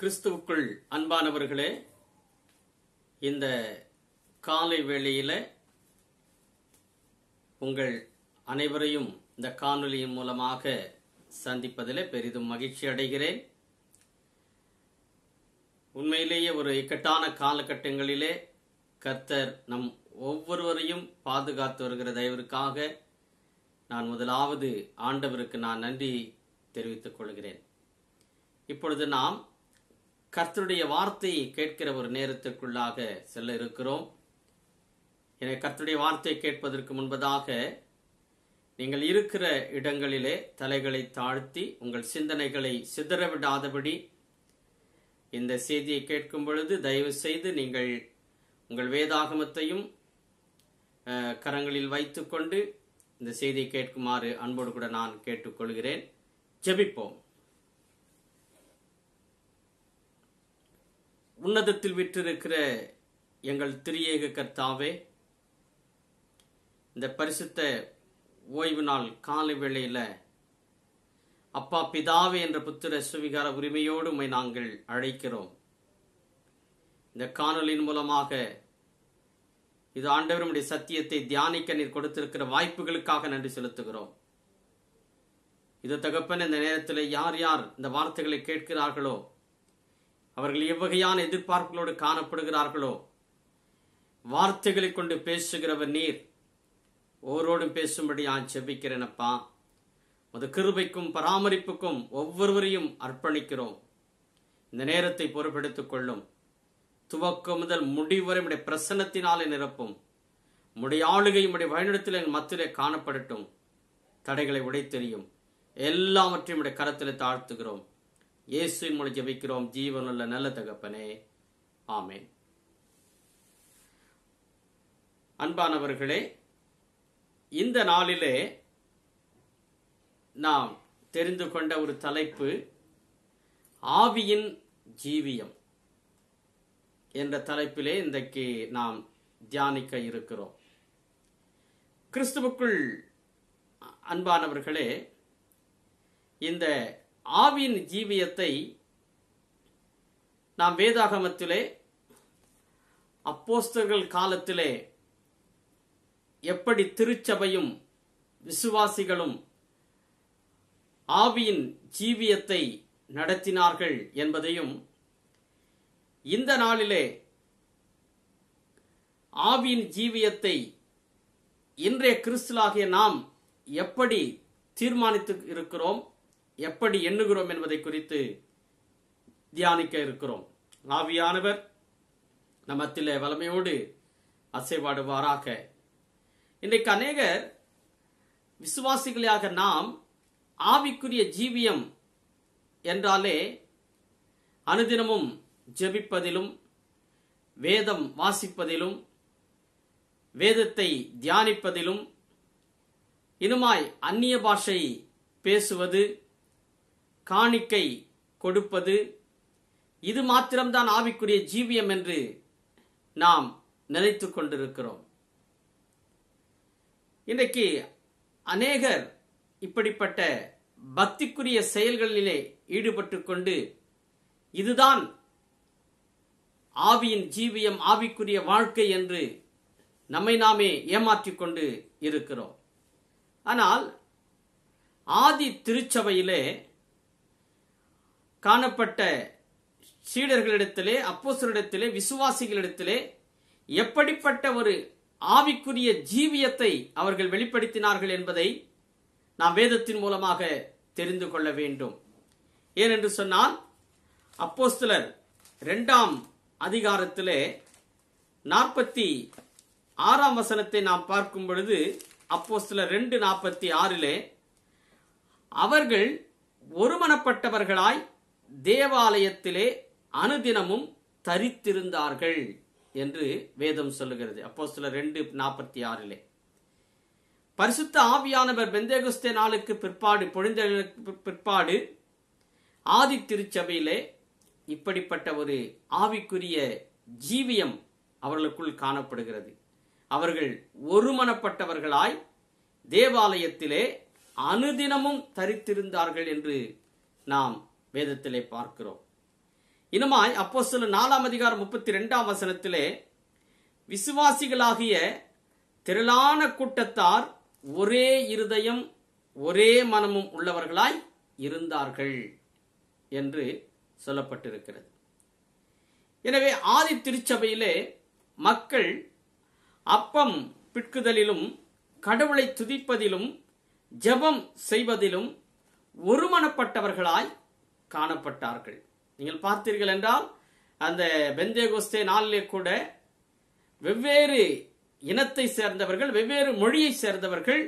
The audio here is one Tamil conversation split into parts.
கிறிஸ்துவுக்குள் அன்பானவர்களே இந்த காலை வேளையில உங்கள் அனைவரையும் இந்த காணொலியின் மூலமாக சந்திப்பதில் பெரிதும் மகிழ்ச்சி அடைகிறேன் உண்மையிலேயே ஒரு இக்கட்டான காலகட்டங்களிலே கர்த்தர் நம் ஒவ்வொருவரையும் பாதுகாத்து வருகிற தயவிற்காக நான் முதலாவது ஆண்டவருக்கு நான் நன்றி தெரிவித்துக் கொள்கிறேன் இப்பொழுது நாம் கர்த்தருடைய வார்த்தையை கேட்கிற ஒரு நேரத்திற்குள்ளாக செல்ல இருக்கிறோம் எனவே கர்த்தருடைய வார்த்தையை கேட்பதற்கு முன்பதாக நீங்கள் இருக்கிற இடங்களிலே தலைகளை தாழ்த்தி உங்கள் சிந்தனைகளை சிதற விடாதபடி இந்த செய்தியை கேட்கும் பொழுது தயவு செய்து நீங்கள் உங்கள் வேதாகமத்தையும் அஹ், கரங்களில் வைத்துக்கொண்டு இந்த செய்தியை கேட்குமாறு அன்போடு கூட நான் கேட்டுக்கொள்கிறேன் ஜெபிப்போம் உன்னதத்தில் விற்றிருக்கிற எங்கள் திரியேக கர்த்தாவே இந்த பரிசுத்த ஓய்வு நாள் காலை வேளையில அப்பா பிதாவே என்ற புத்திர சுவிகார உரிமையோடு உம்மை நாங்கள் அழைக்கிறோம் இந்த காணொலியின் மூலமாக இது ஆண்டவருடைய சத்தியத்தை தியானிக்க நீர் கொடுத்திருக்கிற வாய்ப்புகளுக்காக நன்றி செலுத்துகிறோம் இது தகப்பன் இந்த நேரத்தில் யார் யார் இந்த வார்த்தைகளை கேட்கிறார்களோ அவர்கள் எவ்வகையான எதிர்பார்ப்புகளோடு காணப்படுகிறார்களோ வார்த்தைகளை கொண்டு பேசுகிறவர் நீர் ஓரோடும் பேசும்படி நான் செபிக்கிறேனப்பா உமது கிருபைக்கும் பராமரிப்புக்கும் ஒவ்வொருவரையும் அர்ப்பணிக்கிறோம் இந்த நேரத்தை பொறுப்பெடுத்துக் கொள்ளும் துவக்கம் முதல் முடிவரை உடைய பிரசன்னத்தினாலே நிரப்பும் உடைய ஆளுகை உடைய வழிநடத்தில் என் மத்தியிலே காணப்படட்டும் தடைகளை உடைத்தெறியும் எல்லாவற்றையும் உடைய கரத்திலே தாழ்த்துகிறோம் இயேசுவின் மூலம் ஜெபிக்கிறோம் ஜீவனுள்ள நல்ல தகப்பனே ஆமென் அன்பானவர்களே இந்த நாளிலே நாம் தெரிந்து கொண்ட ஒரு தலைப்பு ஆவியின் ஜீவியம் என்ற தலைப்பிலே இன்றைக்கு நாம் தியானிக்க இருக்கிறோம் கிறிஸ்துவுக்குள் அன்பானவர்களே இந்த ஆவியின் ஜீவியத்தை நாம் வேதாகமத்திலே அப்போஸ்தலர்கள் காலத்திலே எப்படி திருச்சபையும் விசுவாசிகளும் ஆவியின் ஜீவியத்தை நடத்தினார்கள் என்பதையும் இந்த நாளிலே ஆவியின் ஜீவியத்தை இன்றைய கிறிஸ்துலாகிய நாம் எப்படி தீர்மானித்து இருக்கிறோம் எப்படி எண்ணுகிறோம் என்பதை குறித்து தியானிக்க இருக்கிறோம் ஆவியானவர் நமத்திலே வலமையோடு அசைவாடுவாராக இன்றைக்கு அநேகர் விசுவாசிகளாக நாம் ஆவிக்குரிய ஜீவியம் என்றாலே அனுதினமும் ஜெபிப்பதிலும் வேதம் வாசிப்பதிலும் வேதத்தை தியானிப்பதிலும் இனுமாய் அந்நிய பாஷை பேசுவது காணிக்கை கொடுப்பது இது மாத்திரம்தான் ஆவிக்குரிய ஜீவியம் என்று நாம் நினைத்துக் கொண்டிருக்கிறோம் இன்றைக்கு அநேகர் இப்படிப்பட்ட பக்திக்குரிய செயல்களிலே ஈடுபட்டு கொண்டு இதுதான் ஆவியின் ஜீவியம் ஆவிக்குரிய வாழ்க்கை என்று நம்மை நாமே ஏமாற்றிக் கொண்டு இருக்கிறோம் ஆனால் ஆதி திருச்சபையிலே காணப்பட்ட சீடர்களிடத்திலே அப்போசரிடத்திலே விசுவாசிகளிடத்திலே எப்படிப்பட்ட ஒரு ஆவிக்குரிய ஜீவியத்தை அவர்கள் வெளிப்படுத்தினார்கள் என்பதை நாம் வேதத்தின் மூலமாக தெரிந்து கொள்ள வேண்டும் ஏனென்று சொன்னால் அப்போஸ்தலர் இரண்டாம் அதிகாரத்திலே நாற்பத்தி ஆறாம் வசனத்தை நாம் பார்க்கும் பொழுது அப்போஸ்தலர் ரெண்டு நாற்பத்தி ஆறிலே அவர்கள் ஒருமனப்பட்டவர்களாய் தேவாலயத்திலே அனுதினமும் தரித்திருந்தார்கள் என்று வேதம் சொல்லுகிறது அப்போ சில ரெண்டு நாற்பத்தி ஆறிலே பரிசுத்த ஆவியானவர் பெந்தேகுஸ்தே நாளுக்கு பிற்பாடு பொழிந்த பிற்பாடு ஆதி திருச்சபையிலே இப்படிப்பட்ட ஒரு ஆவிக்குரிய ஜீவியம் அவர்களுக்குள் காணப்படுகிறது அவர்கள் ஒருமனப்பட்டவர்களாய் தேவாலயத்திலே அனுதினமும் தரித்திருந்தார்கள் என்று நாம் வேதத்திலே பார்க்கிறோம் இனமாய் அப்போ சில நாலாம் அதிகாரம் முப்பத்தி ரெண்டாம் வசனத்திலே விசுவாசிகளாகிய திரளான கூட்டத்தார் ஒரே இருதயம் ஒரே மனமும் உள்ளவர்களாய் இருந்தார்கள் என்று சொல்லப்பட்டிருக்கிறது எனவே ஆதி திருச்சபையிலே மக்கள் அப்பம் பிட்குதலிலும் கடவுளை துதிப்பதிலும் ஜெபம் செய்வதிலும் ஒருமனப்பட்டவர்களாய் காணப்பட்டார்கள் நீங்கள் பார்த்தீர்கள் என்றால் அந்த பெந்தேகோஸ்தே நாளிலே கூட வெவ்வேறு இனத்தை சேர்ந்தவர்கள் வெவ்வேறு மொழியை சேர்ந்தவர்கள்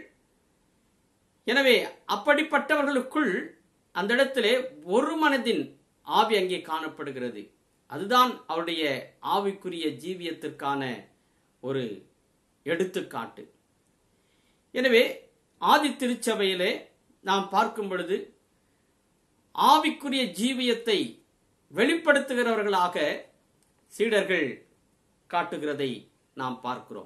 எனவே அப்படிப்பட்டவர்களுக்குள் அந்த இடத்திலே ஒரு மனதின் ஆவி அங்கே காணப்படுகிறது அதுதான் அவருடைய ஆவிக்குரிய ஜீவியத்திற்கான ஒரு எடுத்துக்காட்டு எனவே ஆதி திருச்சபையிலே நாம் பார்க்கும் பொழுது ஆவிக்குரிய ஜீவியத்தை வெளிப்படுத்துகிறவர்களாக சீடர்கள் காட்டுகிறதை நாம் பார்க்கிறோம்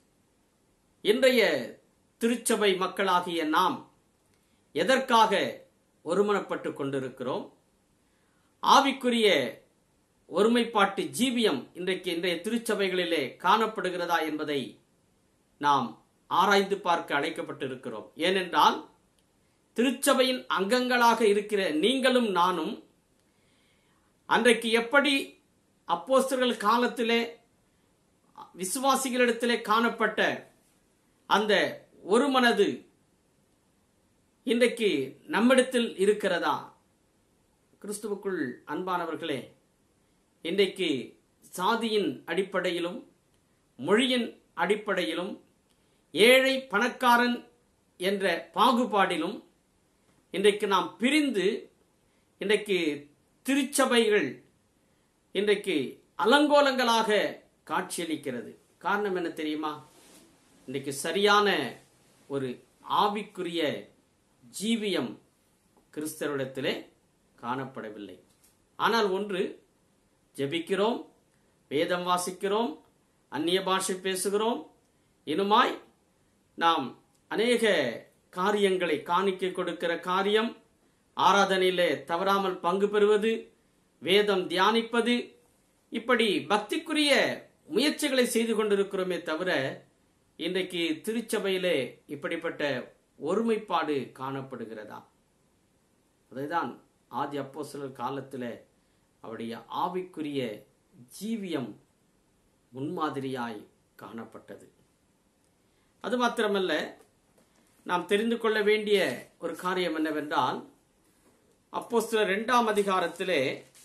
இன்றைய திருச்சபை மக்களாகிய நாம் எதற்காக ஒருமனப்பட்டு கொண்டிருக்கிறோம் ஆவிக்குரிய ஒருமைப்பாட்டு ஜீவியம் இன்றைக்கு இன்றைய திருச்சபைகளிலே காணப்படுகிறதா என்பதை நாம் ஆராய்ந்து பார்க்க அழைக்கப்பட்டிருக்கிறோம் ஏனென்றால் திருச்சபையின் அங்கங்களாக இருக்கிற நீங்களும் நானும் அன்றைக்கு எப்படி அப்போஸ்தலர்கள் காலத்திலே விசுவாசிகளிடத்திலே காணப்பட்ட அந்த ஒரு மனது இன்றைக்கு நம்மிடத்தில் இருக்கிறதா கிறிஸ்துவுக்குள் அன்பானவர்களே இன்றைக்கு சாதியின் அடிப்படையிலும் மொழியின் அடிப்படையிலும் ஏழை பணக்காரன் என்ற பாகுபாடிலும் இன்றைக்கு நாம் பிரிந்து இன்றைக்கு திருச்சபைகள் இன்றைக்கு அலங்கோலங்களாக காட்சியளிக்கிறது காரணம் என்ன தெரியுமா இன்றைக்கு சரியான ஒரு ஆவிக்குரிய ஜீவியம் கிறிஸ்தவரிடத்திலே காணப்படவில்லை ஆனால் ஒன்று ஜெபிக்கிறோம் வேதம் வாசிக்கிறோம் அந்நிய பாஷை பேசுகிறோம் இனுமாய் நாம் அநேக காரியங்களை காணிக்கை கொடுக்கிற காரியம் ஆராதனையிலே தவறாமல் பங்கு பெறுவது வேதம் தியானிப்பது இப்படி பக்திக்குரிய முயற்சிகளை செய்து கொண்டிருக்கிறோமே தவிர இன்றைக்கு திருச்சபையிலே இப்படிப்பட்ட ஒருமைப்பாடு காணப்படுகிறதா அதைதான் ஆதி அப்போ சிலர் காலத்தில் அவருடைய ஆவிக்குரிய ஜீவியம் முன்மாதிரியாய் காணப்பட்டது அது மாத்திரமல்ல நாம் தெரிந்து கொள்ள வேண்டிய ஒரு காரியம் என்னவென்றால் அப்போ சில இரண்டாம் அதிகாரத்திலே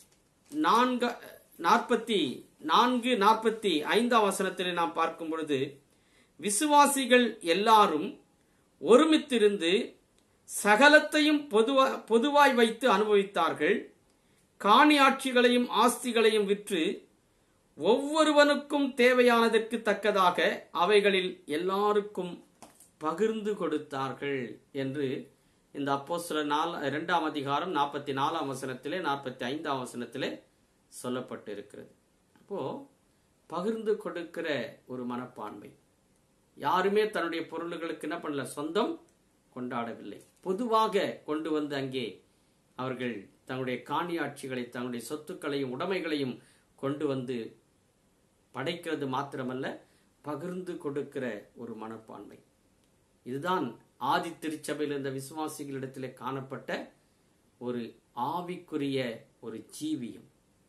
நான்கு நாற்பத்தி நான்கு நாற்பத்தி ஐந்தாம் வசனத்திலே நாம் பார்க்கும் பொழுது விசுவாசிகள் எல்லாரும் ஒருமித்திருந்து சகலத்தையும் பொதுவா பொதுவாய் வைத்து அனுபவித்தார்கள் காணி ஆட்சிகளையும் ஆஸ்திகளையும் விற்று ஒவ்வொருவனுக்கும் தேவையானதற்கு தக்கதாக அவைகளில் எல்லாருக்கும் பகிர்ந்து கொடுத்தார்கள் என்று இந்த அப்போ சில நாள் இரண்டாம் அதிகாரம் நாற்பத்தி நாலாம் வசனத்திலே நாற்பத்தி ஐந்தாம் வசனத்திலே சொல்லப்பட்டிருக்கிறது அப்போ பகிர்ந்து கொடுக்கிற ஒரு மனப்பான்மை யாருமே தன்னுடைய பொருள்களுக்கு என்ன பண்ணல சொந்தம் கொண்டாடவில்லை பொதுவாக கொண்டு வந்து அங்கே அவர்கள் தங்களுடைய காணியாட்சிகளை தங்களுடைய சொத்துக்களையும் உடைமைகளையும் கொண்டு வந்து படைக்கிறது மாத்திரமல்ல பகிர்ந்து கொடுக்கிற ஒரு மனப்பான்மை இதுதான் ஆதி திருச்சபையில் இருந்த விசுவாசிகளிடத்திலே காணப்பட்ட ஒரு ஆவிக்குரிய ஒரு ஜீவியம்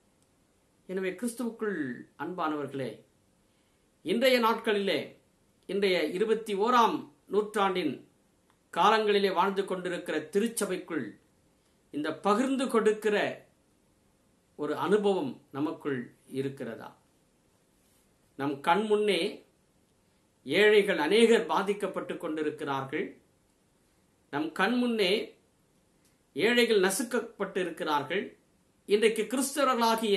எனவே கிறிஸ்துவுக்குள் அன்பானவர்களே இன்றைய நாட்களிலே இன்றைய இருபத்தி ஓராம் நூற்றாண்டின் காலங்களிலே வாழ்ந்து கொண்டிருக்கிற திருச்சபைக்குள் இந்த பகிர்ந்து கொடுக்கிற ஒரு அனுபவம் நமக்குள் இருக்கிறதா நம் கண் முன்னே ஏழைகள் அநேகர் பாதிக்கப்பட்டு கொண்டிருக்கிறார்கள் நம் கண் முன்னே ஏழைகள் நசுக்கப்பட்டு இருக்கிறார்கள் இன்றைக்கு கிறிஸ்தவர்களாகிய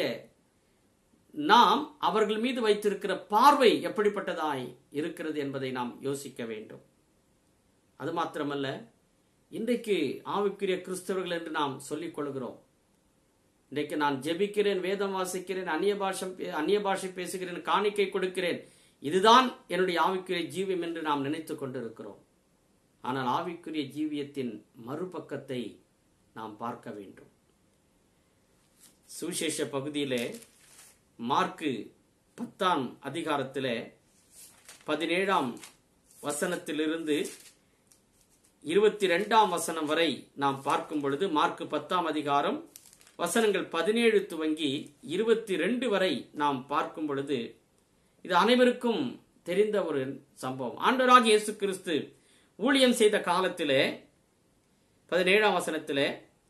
நாம் அவர்கள் மீது வைத்திருக்கிற பார்வை எப்படிப்பட்டதாய் இருக்கிறது என்பதை நாம் யோசிக்க வேண்டும் அது மாத்திரமல்ல இன்றைக்கு ஆவிக்குரிய கிறிஸ்தவர்கள் என்று நாம் சொல்லிக் கொள்கிறோம் இன்றைக்கு நான் ஜெபிக்கிறேன் வேதம் வாசிக்கிறேன் அந்நிய பாஷம் அந்நிய பாஷை பேசுகிறேன் காணிக்கை கொடுக்கிறேன் இதுதான் என்னுடைய ஆவிக்குரிய ஜீவியம் என்று நாம் நினைத்துக் கொண்டிருக்கிறோம் ஆனால் ஆவிக்குரிய ஜீவியத்தின் மறுபக்கத்தை நாம் பார்க்க வேண்டும் சுவிசேஷ பகுதியிலே மார்க்கு பத்தாம் அதிகாரத்திலே பதினேழாம் வசனத்திலிருந்து இருபத்தி ரெண்டாம் வசனம் வரை நாம் பார்க்கும் பொழுது மார்க்கு பத்தாம் அதிகாரம் வசனங்கள் பதினேழு துவங்கி இருபத்தி ரெண்டு வரை நாம் பார்க்கும் பொழுது இது அனைவருக்கும் தெரிந்த ஒரு சம்பவம் ஆண்டவராக இயேசு கிறிஸ்து ஊழியம் செய்த காலத்திலே பதினேழாம் வசனத்திலே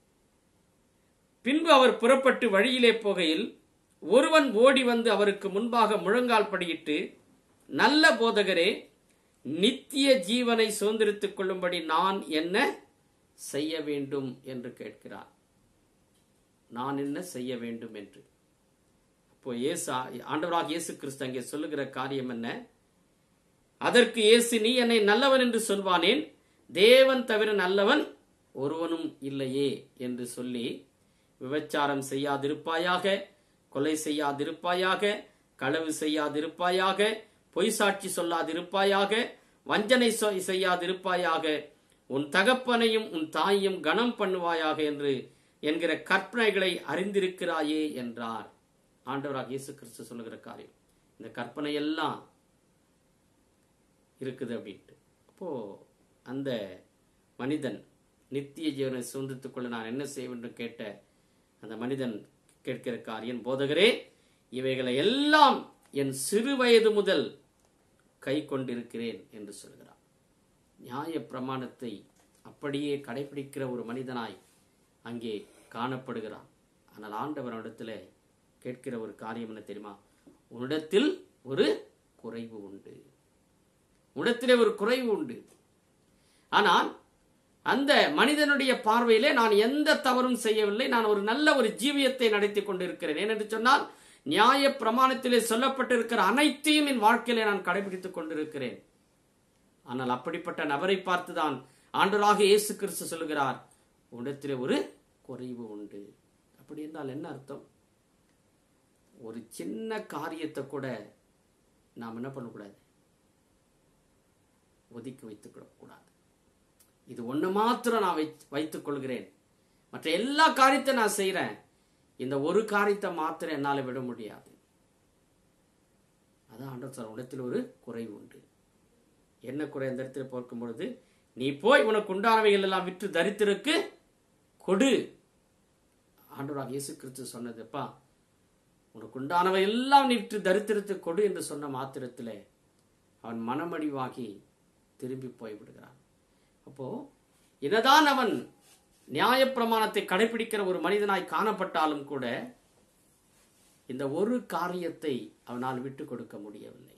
பின்பு அவர் புறப்பட்டு வழியிலே போகையில் ஒருவன் ஓடி வந்து அவருக்கு முன்பாக முழங்கால் படியிட்டு நல்ல போதகரே நித்திய ஜீவனை சுதந்திரித்துக் கொள்ளும்படி நான் என்ன செய்ய வேண்டும் என்று கேட்கிறார் நான் என்ன செய்ய வேண்டும் என்று அப்போ இயேசு ஆண்டவராக இயேசு கிறிஸ்து அங்கே சொல்லுகிற காரியம் என்ன அதற்கு இயேசு நீ என்னை நல்லவன் என்று சொல்வானேன் தேவன் தவிர நல்லவன் ஒருவனும் இல்லையே என்று சொல்லி விபச்சாரம் செய்யாதிருப்பாயாக கொலை செய்யாதிருப்பாயாக களவு செய்யாதிருப்பாயாக பொய் சாட்சி சொல்லாதிருப்பாயாக வஞ்சனை சொ- செய்யாதிருப்பாயாக உன் தகப்பனையும் உன் தாயையும் கனம் பண்ணுவாயாக என்று என்கிற கற்பனைகளை அறிந்திருக்கிறாயே என்றார் ஆண்டவராக இயேசு கிறிஸ்து சொல்லுகிற காரியம் இந்த கற்பனை எல்லாம் இருக்குது அப்படின்ட்டு அப்போ அந்த மனிதன் நித்திய ஜீவனை சுதந்திரத்துக் கொள்ள நான் என்ன செய்ய வேண்டும் கேட்ட அந்த மனிதன் கேட்கிற காரியம் போதகரே இவைகளை எல்லாம் என் சிறு வயது முதல் கை கொண்டிருக்கிறேன் என்று சொல்கிறார் நியாய பிரமாணத்தை அப்படியே கடைபிடிக்கிற ஒரு மனிதனாய் அங்கே காணப்படுகிறான் ஆனால் ஆண்டவரிடத்துல கேட்கிற ஒரு காரியம் என்ன தெரியுமா உன்னிடத்தில் ஒரு குறைவு உண்டு உன்னிடத்திலே ஒரு குறைவு உண்டு ஆனால் அந்த மனிதனுடைய பார்வையிலே நான் எந்த தவறும் செய்யவில்லை நான் ஒரு நல்ல ஒரு ஜீவியத்தை நடத்தி கொண்டிருக்கிறேன் ஏனென்று சொன்னால் நியாய பிரமாணத்திலே சொல்லப்பட்டிருக்கிற அனைத்தையும் என் வாழ்க்கையிலே நான் கடைபிடித்துக் கொண்டிருக்கிறேன் ஆனால் அப்படிப்பட்ட நபரை பார்த்துதான் ஆண்டவராக இயேசு கிறிஸ்து சொல்லுகிறார் உன்னிடத்திலே ஒரு குறைவு உண்டு அப்படி என்றால் என்ன அர்த்தம் ஒரு சின்ன காரியத்தை கூட நாம் என்ன பண்ணக்கூடாது ஒதுக்கி வைத்துக் கூடாது இது ஒண்ணு மாத்திரம் நான் வை- வைத்துக் கொள்கிறேன் மற்ற எல்லா காரியத்தை நான் செய்றேன் இந்த ஒரு காரியத்தை மாத்திரம் என்னால விட முடியாது அதான் ஆண்டவர் சார் உடத்தில் ஒரு குறைவு உண்டு என்ன குறை அந்த இடத்துல பார்க்கும் பொழுது நீ போய் உனக்கு உண்டானவைகள் எல்லாம் விற்று தரித்திருக்கு கொடு ஆண்டவராக இயேசு கிறிஸ்து சொன்னதுப்பா உனக்கு உண்டானவை எல்லாம் நீ விற்று தரித்திரத்து கொடு என்று சொன்ன மாத்திரத்திலே அவன் மனமடிவாகி திரும்பி போய் விடுகிறான் அப்போ என்னதான் அவன் நியாயப்பிரமாணத்தை கடைபிடிக்கிற ஒரு மனிதனாய் காணப்பட்டாலும் கூட இந்த ஒரு காரியத்தை அவனால் விட்டு கொடுக்க முடியவில்லை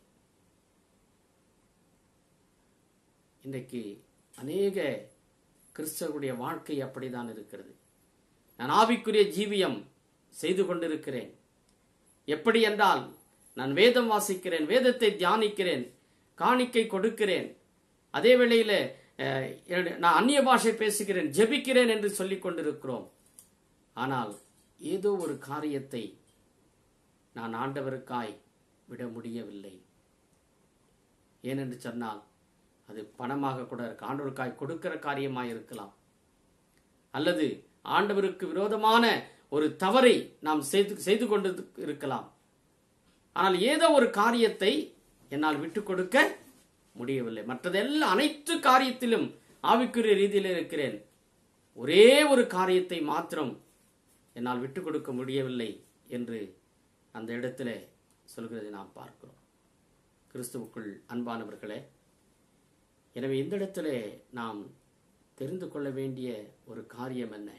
இன்றைக்கு அநேக கிறிஸ்தவருடைய வாழ்க்கை அப்படிதான் இருக்கிறது நான் ஆவிக்குரிய ஜீவியம் செய்து கொண்டிருக்கிறேன் எப்படி என்றால் நான் வேதம் வாசிக்கிறேன் வேதத்தை தியானிக்கிறேன் காணிக்கை கொடுக்கிறேன் அதே வேளையில அஹ், என்னுடைய- நான் அந்நிய பாஷை பேசுகிறேன் ஜெபிக்கிறேன் என்று சொல்லிக் கொண்டிருக்கிறோம் ஆனால் ஏதோ ஒரு காரியத்தை நான் ஆண்டவருக்காய் விட முடியவில்லை ஏனென்று சொன்னால் அது பணமாக கூட இருக்கு ஆண்டவருக்காய் கொடுக்கிற காரியமாய் இருக்கலாம் அல்லது ஆண்டவருக்கு விரோதமான ஒரு தவறை நாம் செய்து செய்து கொண்டு இருக்கலாம் ஆனால் ஏதோ ஒரு காரியத்தை என்னால் விட்டு கொடுக்க முடியவில்லை மற்றதெல்லாம் அனைத்து காரியத்திலும் ஆவிக்குரிய ரீதியில் இருக்கிறேன் ஒரே ஒரு காரியத்தை மாத்திரம் என்னால் விட்டு கொடுக்க முடியவில்லை என்று அந்த இடத்துல சொல்கிறதை நாம் பார்க்கிறோம் கிறிஸ்துவுக்குள் அன்பானவர்களே எனவே இந்த இடத்துல நாம் தெரிந்து கொள்ள வேண்டிய ஒரு காரியம் என்ன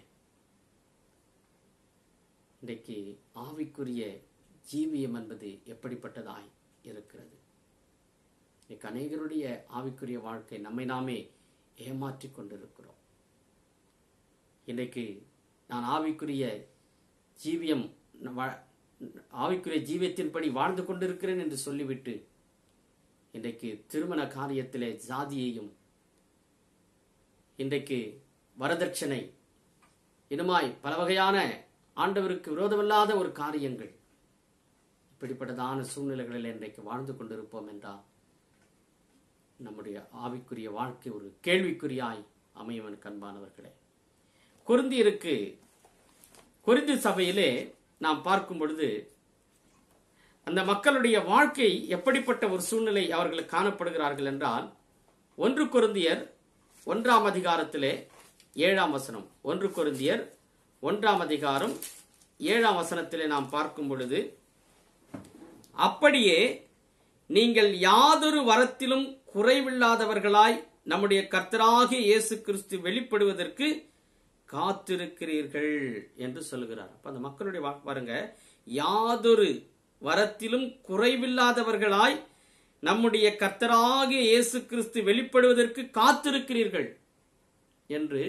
இன்றைக்கு ஆவிக்குரிய ஜீவியம் என்பது எப்படிப்பட்டதாய் இருக்கிறது இன்னைக்கு அநேகருடைய ஆவிக்குரிய வாழ்க்கை நம்மை நாமே ஏமாற்றிக் கொண்டிருக்கிறோம் இன்றைக்கு நான் ஆவிக்குரிய ஜீவியம் வா- ஆவிக்குரிய ஜீவியத்தின்படி வாழ்ந்து கொண்டிருக்கிறேன் என்று சொல்லிவிட்டு இன்றைக்கு திருமண காரியத்திலே ஜாதியையும் இன்றைக்கு வரதட்சணை இனுமாய் பல வகையான ஆண்டவருக்கு விரோதமில்லாத ஒரு காரியங்கள் இப்படிப்பட்டதான சூழ்நிலைகளில் இன்றைக்கு வாழ்ந்து கொண்டிருப்போம் என்றால் நம்முடைய ஆவிக்குரிய வாழ்க்கை ஒரு கேள்விக்குறியாய் அமையவன் கண்பானவர்களே கொருந்தியருக்கு கொரிந்து சபையிலே நாம் பார்க்கும் பொழுது அந்த மக்களுடைய வாழ்க்கை எப்படிப்பட்ட ஒரு சூழ்நிலை அவர்கள் காணப்படுகிறார்கள் என்றால் ஒன்று கொருந்தியர் ஒன்றாம் அதிகாரத்திலே ஏழாம் வசனம் ஒன்று கொருந்தியர் ஒன்றாம் அதிகாரம் ஏழாம் வசனத்திலே நாம் பார்க்கும் பொழுது அப்படியே நீங்கள் யாதொரு வரத்திலும் குறைவில்லாதவர்களாய் நம்முடைய கர்த்தராகிய இயேசு கிறிஸ்து வெளிப்படுவதற்கு காத்திருக்கிறீர்கள் என்று சொல்கிறார் அப்ப அந்த மக்களுடைய வாக்கு பாருங்க யாதொரு வரத்திலும் குறைவில்லாதவர்களாய் நம்முடைய கர்த்தராகிய இயேசு கிறிஸ்து வெளிப்படுவதற்கு காத்திருக்கிறீர்கள் என்று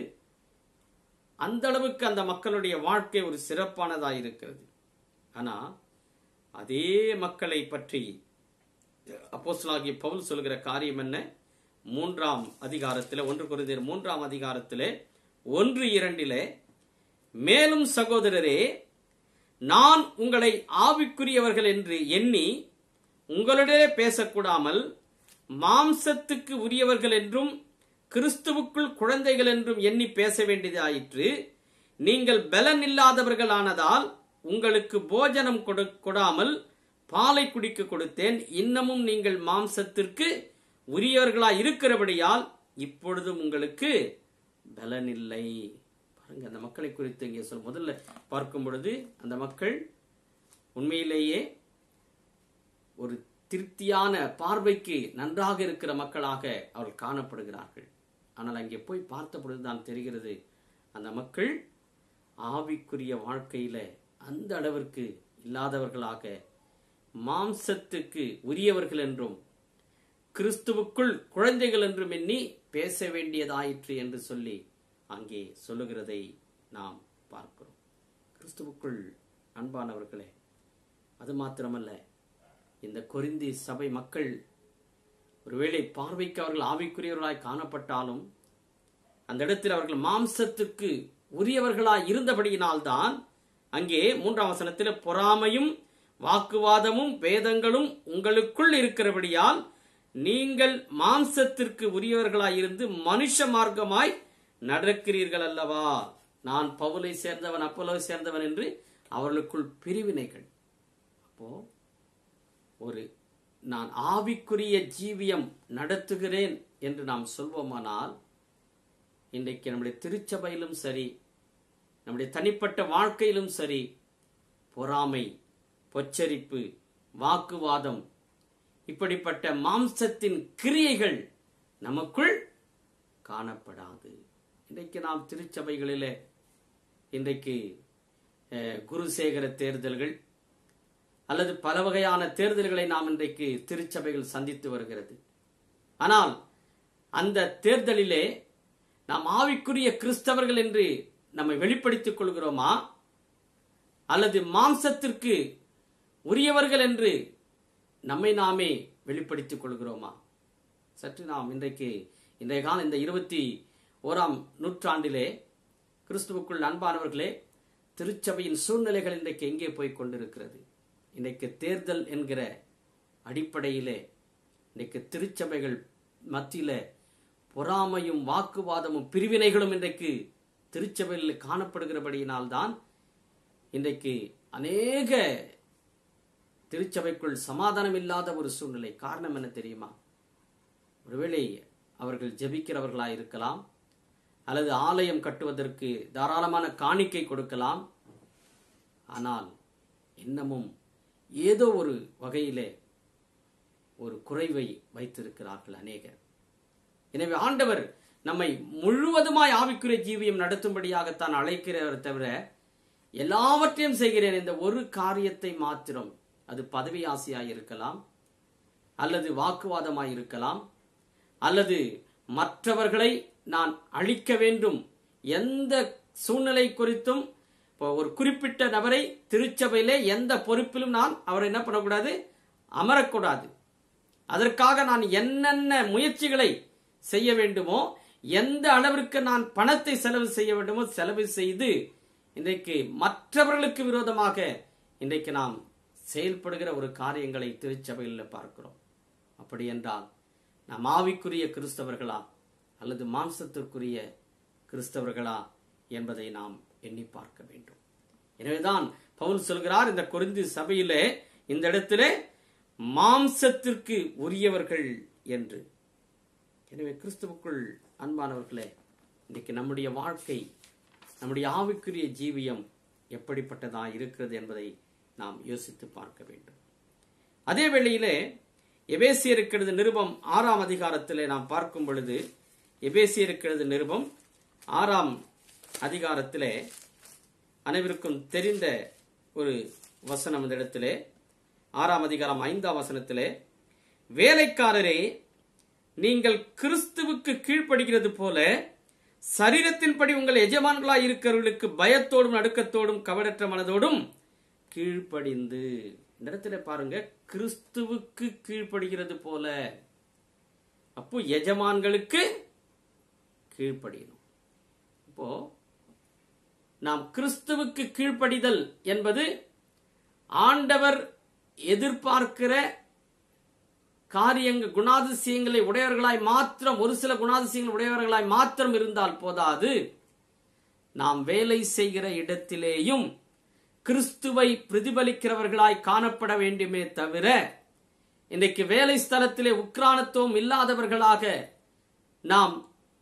அந்த அளவுக்கு அந்த மக்களுடைய வாழ்க்கை ஒரு சிறப்பானதாக இருக்கிறது ஆனா அதே மக்களை பற்றி அப்போஸ்தலனாகிய பவுல் சொல்கிற காரியம் என்ன மூன்றாம் அதிகாரத்திலே ஒன்று குருந்தியர் மூன்றாம் அதிகாரத்திலே ஒன்று இரண்டிலே மேலும் சகோதரரே நான் உங்களை ஆவிக்குரியவர்கள் என்று எண்ணி உங்களிடையே பேசக்கூடாமல் மாம்சத்துக்கு உரியவர்கள் என்றும் கிறிஸ்துவுக்குள் குழந்தைகள் என்றும் எண்ணி பேச வேண்டியதாயிற்று நீங்கள் பலன் இல்லாதவர்களானதால் உங்களுக்கு போஜனம் கொடு- கொடாமல் பாலை குடிக்க கொடுத்தேன் இன்னமும் நீங்கள் மாம்சத்திற்கு உரியவர்களாய் இருக்கிறபடியால் இப்பொழுதும் உங்களுக்கு பலன் இல்லை பாருங்க அந்த மக்களை குறித்து இங்கே சொல் முதல்ல பார்க்கும் பொழுது அந்த மக்கள் உண்மையிலேயே ஒரு திருப்தியான பார்வைக்கு நன்றாக இருக்கிற மக்களாக அவர்கள் காணப்படுகிறார்கள் ஆனால் அங்கே போய் பார்த்த பொழுதுதான் தெரிகிறது அந்த மக்கள் ஆவிக்குரிய வாழ்க்கையில அந்த அளவிற்கு இல்லாதவர்களாக மாம்சத்துக்கு உரியவர்கள் என்றும் கிறிஸ்துவுக்குள் குழந்தைகள் என்றும் எண்ணி பேச வேண்டியதாயிற்று என்று சொல்லி அங்கே சொல்லுகிறதை நாம் பார்க்கிறோம் கிறிஸ்துவுக்குள் அன்பானவர்களே அது மாத்திரமல்ல இந்த கொரிந்தி சபை மக்கள் ஒருவேளை பார்வைக்கு அவர்கள் ஆவிக்குரியவர்களாய் காணப்பட்டாலும் அந்த இடத்தில் அவர்கள் மாம்சத்துக்கு உரியவர்களாய் இருந்தபடியினால்தான் அங்கே மூன்றாம் வசனத்தில் பொறாமையும் வாக்குவாதமும் வேதங்களும் உங்களுக்குள் இருக்கிறபடியால் நீங்கள் மாம்சத்திற்கு உரியவர்களாய் இருந்து மனுஷ மார்க்கமாய் நடக்கிறீர்கள் அல்லவா நான் பவுலை சேர்ந்தவன் அப்போலோவை சேர்ந்தவன் என்று அவர்களுக்குள் பிரிவினைகள் அப்போ ஒரு நான் ஆவிக்குரிய ஜீவியம் நடத்துகிறேன் என்று நாம் சொல்வோமானால் இன்றைக்கு நம்முடைய திருச்சபையிலும் சரி நம்முடைய தனிப்பட்ட வாழ்க்கையிலும் சரி பொறாமை பொச்சரிப்பு வாக்குவாதம் இப்படிப்பட்ட மாம்சத்தின் கிரியைகள் நமக்குள் காணப்படாது இன்றைக்கு நாம் திருச்சபைகளிலே இன்றைக்கு அஹ், குருசேகர தேர்தல்கள் அல்லது பல வகையான தேர்தல்களை நாம் இன்றைக்கு திருச்சபைகள் சந்தித்து வருகிறது ஆனால் அந்த தேர்தலிலே நாம் ஆவிக்குரிய கிறிஸ்தவர்கள் என்று நம்மை வெளிப்படுத்திக் கொள்கிறோமா அல்லது மாம்சத்திற்கு உரியவர்கள் என்று நம்மை நாமே வெளிப்படுத்திக் கொள்கிறோமா சற்று நாம் இன்றைக்கு இன்றைய காலம் இந்த இருபத்தி ஓராம் நூற்றாண்டிலே கிறிஸ்துவுக்குள் அன்பானவர்களே திருச்சபையின் சூழ்நிலைகள் இன்றைக்கு எங்கே போய் கொண்டிருக்கிறது இன்றைக்கு தேர்தல் என்கிற அடிப்படையிலே இன்றைக்கு திருச்சபைகள் மத்தியில பொறாமையும் வாக்குவாதமும் பிரிவினைகளும் இன்றைக்கு திருச்சபையில் காணப்படுகிறபடியினால்தான் இன்றைக்கு அநேக திருச்சபைக்குள் சமாதானம் இல்லாத ஒரு சூழ்நிலை காரணம் என்ன தெரியுமா ஒருவேளை அவர்கள் ஜெபிக்கிறவர்களாய் இருக்கலாம் அல்லது ஆலயம் கட்டுவதற்கு தாராளமான காணிக்கை கொடுக்கலாம் ஆனால் இன்னமும் ஏதோ ஒரு வகையிலே ஒரு குறைவை வைத்திருக்கிறார்கள் அநேகர் எனவே ஆண்டவர் நம்மை முழுவதுமாய் ஆவிக்குரிய ஜீவியம் நடத்தும்படியாகத்தான் அழைக்கிறவர் தவிர எல்லாவற்றையும் செய்கிறேன் இந்த ஒரு காரியத்தை மாத்திரம் அது பதவி ஆசையாய் இருக்கலாம் அல்லது வாக்குவாதமாய் இருக்கலாம் அல்லது மற்றவர்களை நான் அழிக்க வேண்டும் எந்த சூழ்நிலை குறித்தும் இப்போ ஒரு குறிப்பிட்ட நபரை திருச்சபையிலே எந்த பொறுப்பிலும் நான் அவரை என்ன பண்ணக்கூடாது அமரக்கூடாது அதற்காக நான் என்னென்ன முயற்சிகளை செய்ய வேண்டுமோ எந்த அளவிற்கு நான் பணத்தை செலவு செய்ய வேண்டுமோ செலவு செய்து இன்றைக்கு மற்றவர்களுக்கு விரோதமாக இன்றைக்கு நாம் செயல்படுகிற ஒரு காரியங்களை திருச்சபையில் பார்க்கிறோம் அப்படி என்றால் நாம் ஆவிக்குரிய கிறிஸ்தவர்களா அல்லது மாம்சத்திற்குரிய கிறிஸ்தவர்களா என்பதை நாம் எண்ணி பார்க்க வேண்டும் எனவேதான் பவுல் சொல்கிறார் இந்த கொரிந்தி சபையிலே இந்த இடத்திலே மாம்சத்திற்கு உரியவர்கள் என்று எனவே கிறிஸ்துவுக்குள் அன்பானவர்களே இன்னைக்கு நம்முடைய வாழ்க்கை நம்முடைய ஆவிக்குரிய ஜீவியம் எப்படிப்பட்டதா இருக்கிறது என்பதை நாம் யோசித்து பார்க்க வேண்டும் அதே வேளையிலே எபேசியருக்கிறது நிருபம் ஆறாம் அதிகாரத்திலே நாம் பார்க்கும் பொழுது எபேசியருக்கிறது நிருபம் ஆறாம் அதிகாரத்திலே அனைவருக்கும் தெரிந்த ஒரு வசனம் இந்த இடத்திலே ஆறாம் அதிகாரம் ஐந்தாம் வசனத்திலே வேலைக்காரரே நீங்கள் கிறிஸ்துவுக்கு கீழ்ப்படுகிறது போல சரீரத்தின்படி உங்கள் எஜமான்களாய் இருக்கிறவர்களுக்கு பயத்தோடும் நடுக்கத்தோடும் கவடற்ற மனதோடும் கீழ்ப்படிந்து இந்த இடத்துல பாருங்க கிறிஸ்துவுக்கு கீழ்ப்படுகிறது போல அப்போ எஜமான்களுக்கு கீழ்ப்படியணும் இப்போ நாம் கிறிஸ்துவுக்கு கீழ்ப்படிதல் என்பது ஆண்டவர் எதிர்பார்க்கிற காரியங்கள் குணாதிசயங்களை உடையவர்களாய் மாத்திரம் ஒரு சில குணாதிசயங்கள் உடையவர்களாய் மாத்திரம் இருந்தால் போதாது நாம் வேலை செய்கிற இடத்திலேயும் கிறிஸ்துவை பிரதிபலிக்கிறவர்களாய் காணப்பட வேண்டுமே தவிர இன்றைக்கு வேலை ஸ்தலத்திலே உக்ரானத்துவம் இல்லாதவர்களாக நாம்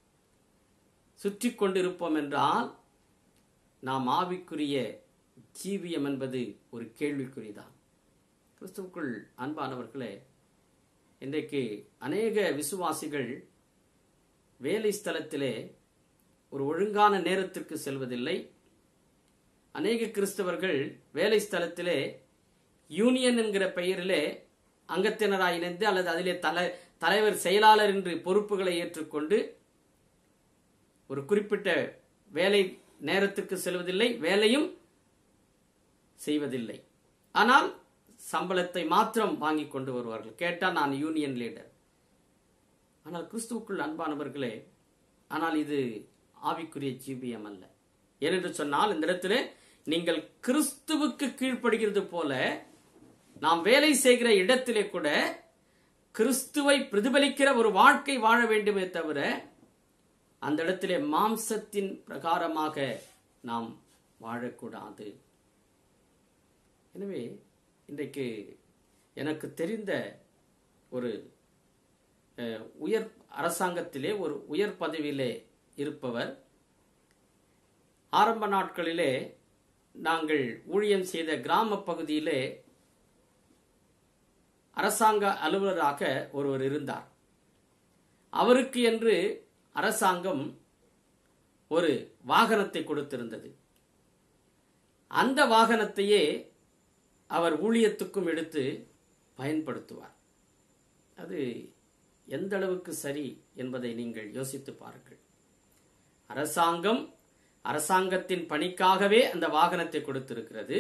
சுற்றி கொண்டிருப்போம் என்றால் நாம் ஆவிக்குரிய ஜீவியம் என்பது ஒரு கேள்விக்குறிதான் கிறிஸ்துவுக்குள் அன்பானவர்களே இன்றைக்கு அநேக விசுவாசிகள் வேலை ஸ்தலத்திலே ஒரு ஒழுங்கான நேரத்திற்கு செல்வதில்லை அநேக கிறிஸ்தவர்கள் வேலை ஸ்தலத்திலே யூனியன் என்கிற பெயரிலே அங்கத்தினராய் இணைந்து அல்லது அதிலே தலை தலைவர் செயலாளர் என்று பொறுப்புகளை ஏற்றுக்கொண்டு ஒரு குறிப்பிட்ட வேலை நேரத்திற்கு செல்வதில்லை வேலையும் செய்வதில்லை ஆனால் சம்பளத்தை மாத்திரம் வாங்கி கொண்டு வருவார்கள் கேட்டால் நான் யூனியன் லீடர் ஆனால் கிறிஸ்துவுக்குள் அன்பானவர்களே ஆனால் இது ஆவிக்குரிய ஜீவியம் அல்ல ஏனென்று சொன்னால் இந்த இடத்திலே நீங்கள் கிறிஸ்துவுக்கு கீழ்ப்படுகிறது போல நாம் வேலை செய்கிற இடத்திலே கூட கிறிஸ்துவை பிரதிபலிக்கிற ஒரு வாழ்க்கை வாழ வேண்டுமே தவிர அந்த இடத்திலே மாம்சத்தின் பிரகாரமாக நாம் வாழக்கூடாது எனவே இன்றைக்கு எனக்கு தெரிந்த ஒரு அஹ், உயர் அரசாங்கத்திலே ஒரு உயர் பதவியிலே இருப்பவர் ஆரம்ப நாட்களிலே நாங்கள் ஊழியம் செய்த கிராம பகுதியிலே அரசாங்க அலுவலராக ஒருவர் இருந்தார் அவருக்கு என்று அரசாங்கம் ஒரு வாகனத்தை கொடுத்திருந்தது அந்த வாகனத்தையே அவர் ஊழியத்துக்கும் எடுத்து பயன்படுத்துவார் அது எந்த அளவுக்கு சரி என்பதை நீங்கள் யோசித்து பாருங்கள் அரசாங்கம் அரசாங்கத்தின் பணிக்காகவே அந்த வாகனத்தை கொடுத்திருக்கிறது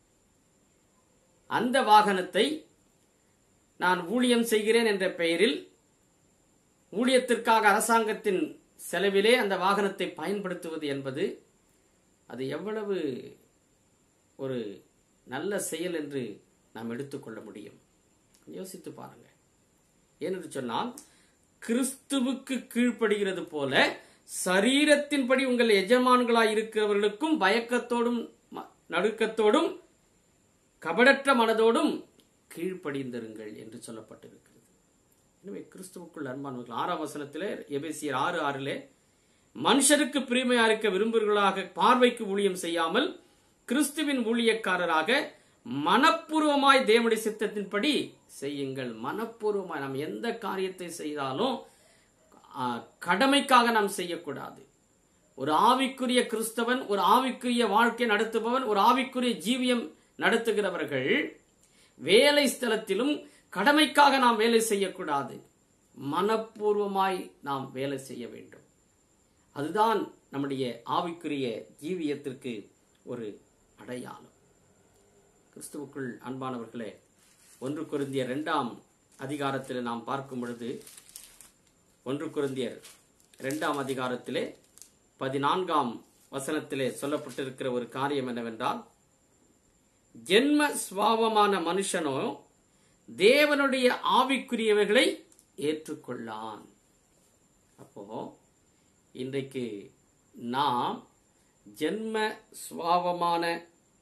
அந்த வாகனத்தை நான் ஊழியம் செய்கிறேன் என்ற பெயரில் ஊழியத்திற்காக அரசாங்கத்தின் செலவிலே அந்த வாகனத்தை பயன்படுத்துவது என்பது அது எவ்வளவு ஒரு நல்ல செயல் என்று நாம் எடுத்துக்கொள்ள முடியும் யோசித்து பாருங்க ஏனென்று சொன்னால் கிறிஸ்துவுக்கு கீழ்ப்படுகிறது போல சரீரத்தின்படி உங்கள் எஜமான்களாய் இருக்கிறவர்களுக்கும் பயக்கத்தோடும் ம- நடுக்கத்தோடும் கபடற்ற மனதோடும் கீழ்ப்படிந்திருங்கள் என்று சொல்லப்பட்டிருக்கிறது எனவே கிறிஸ்துவுக்குள் அன்பானவர்கள் ஆறாம் வசனத்திலே எபேசியர் ஆறு ஆறிலே மனுஷருக்கு பிரிமையா இருக்க விரும்புகிறவர்களாக பார்வைக்கு ஊழியம் செய்யாமல் கிறிஸ்துவின் ஊழியக்காரராக மனப்பூர்வமாய் தேவனுடைய சித்தத்தின்படி செய்யுங்கள் மனப்பூர்வமாய் நாம் எந்த காரியத்தை செய்தாலும் ஆ, கடமைக்காக நாம் செய்யக்கூடாது ஒரு ஆவிக்குரிய கிறிஸ்தவன் ஒரு ஆவிக்குரிய வாழ்க்கை நடத்துபவன் ஒரு ஆவிக்குரிய ஜீவியம் நடத்துகிறவர்கள் வேலை ஸ்தலத்திலும் கடமைக்காக நாம் வேலை செய்யக்கூடாது மனப்பூர்வமாய் நாம் வேலை செய்ய வேண்டும் அதுதான் நம்முடைய ஆவிக்குரிய ஜீவியத்திற்கு ஒரு அடையாளம் கிறிஸ்துவுக்குள் அன்பானவர்களே ஒன்று குருந்திய இரண்டாம் அதிகாரத்தில் நாம் பார்க்கும் பொழுது ஒன்று குருந்தியர் இரண்டாம் அதிகாரத்திலே பதினான்காம் வசனத்திலே சொல்லப்பட்டிருக்கிற ஒரு காரியம் என்னவென்றால் ஜென்ம சுவாவமான மனுஷனோ தேவனுடைய ஆவிக்குரியவைகளை ஏற்றுக்கொள்ளான் அப்போ இன்றைக்கு நாம் ஜென்ம சுவாவமான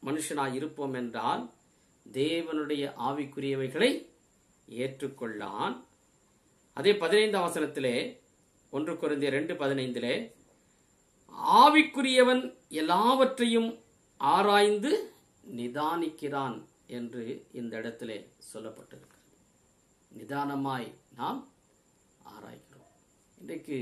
மனுஷனாய் இருப்போம் என்றால் தேவனுடைய ஆவிக்குரியவைகளை ஏற்றுக்கொள்ளான் அதே பதினைந்தாம் வசனத்திலே ஒன்று குறைந்த ரெண்டு பதினைந்திலே ஆவிக்குரியவன் எல்லாவற்றையும் ஆராய்ந்து நிதானிக்கிறான் என்று இந்த இடத்திலே சொல்லப்பட்டிருக்கிறது நிதானமாய் நாம் ஆராய்கிறோம் இன்றைக்கு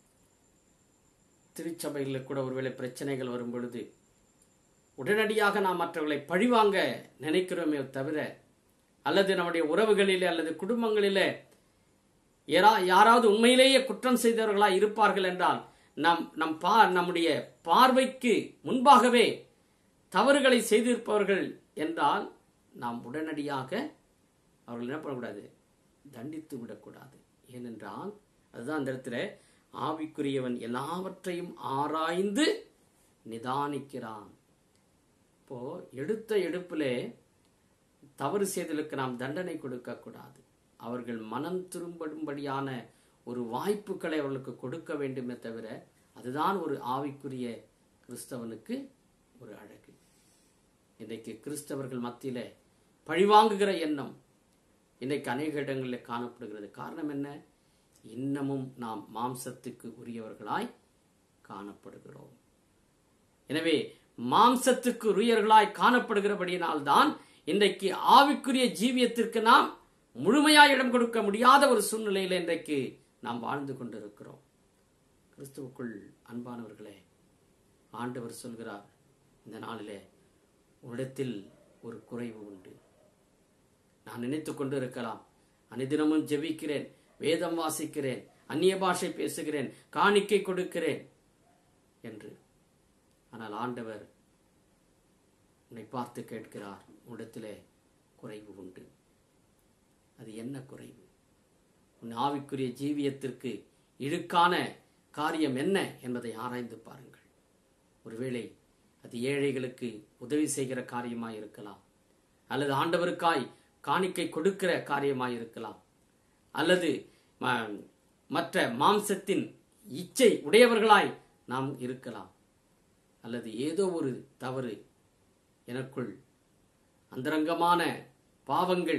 திருச்சபைகளில் கூட ஒருவேளை பிரச்சனைகள் வரும் பொழுது உடனடியாக நாம் மற்றவர்களை பழிவாங்க நினைக்கிறோமே தவிர அல்லது நம்முடைய உறவுகளிலே அல்லது குடும்பங்களிலே யாரா யாராவது உண்மையிலேயே குற்றம் செய்தவர்களா இருப்பார்கள் என்றால் நம் நம் பா நம்முடைய பார்வைக்கு முன்பாகவே தவறுகளை செய்திருப்பவர்கள் என்றால் நாம் உடனடியாக அவர்கள் என்ன பண்ணக்கூடாது தண்டித்து விடக்கூடாது ஏனென்றால் அதுதான் அந்த இடத்துல ஆவிக்குரியவன் எல்லாவற்றையும் ஆராய்ந்து நிதானிக்கிறான் இப்போ எடுத்த எடுப்பிலே தவறு செய்தலுக்கு நாம் தண்டனை கொடுக்க கூடாது அவர்கள் மனம் திரும்படும்படியான ஒரு வாய்ப்புகளை அவர்களுக்கு கொடுக்க வேண்டுமே தவிர அதுதான் ஒரு ஆவிக்குரிய கிறிஸ்தவனுக்கு ஒரு அழகு இன்றைக்கு கிறிஸ்தவர்கள் மத்தியில பழிவாங்குகிற எண்ணம் இன்றைக்கு அநேக இடங்களில் காணப்படுகிறது காரணம் என்ன இன்னமும் நாம் மாம்சத்துக்கு உரியவர்களாய் காணப்படுகிறோம் எனவே மாம்சத்துக்கு உரியவர்களாய் காணப்படுகிறபடியினால்தான் இன்றைக்கு ஆவிக்குரிய ஜீவியத்திற்கு நாம் முழுமையாய் இடம் கொடுக்க முடியாத ஒரு சூழ்நிலையில் இன்றைக்கு நாம் வாழ்ந்து கொண்டிருக்கிறோம் கிறிஸ்துவுக்குள் அன்பானவர்களே ஆண்டவர் சொல்கிறார் இந்த நாளிலே உன்னிடத்தில் ஒரு குறைவு உண்டு நான் நினைத்துக் கொண்டு இருக்கலாம் அனுதினமும் ஜெபிக்கிறேன் வேதம் வாசிக்கிறேன் அந்நிய பாஷை பேசுகிறேன் காணிக்கை கொடுக்கிறேன் என்று ஆனால் ஆண்டவர் உன்னை பார்த்து கேட்கிறார் உன்னிடத்திலே குறைவு உண்டு அது என்ன குறைவு உன் ஆவிக்குரிய ஜீவியத்திற்கு இழுக்கான காரியம் என்ன என்பதை ஆராய்ந்து பாருங்கள் ஒருவேளை அது ஏழைகளுக்கு உதவி செய்கிற காரியமாய் இருக்கலாம் அல்லது ஆண்டவருக்காய் காணிக்கை கொடுக்கிற காரியமாய் இருக்கலாம் அல்லது ம- மற்ற மாம்சத்தின் இச்சை உடையவர்களாய் நாம் இருக்கலாம் அல்லது ஏதோ ஒரு தவறு எனக்குள் அந்தரங்கமான பாவங்கள்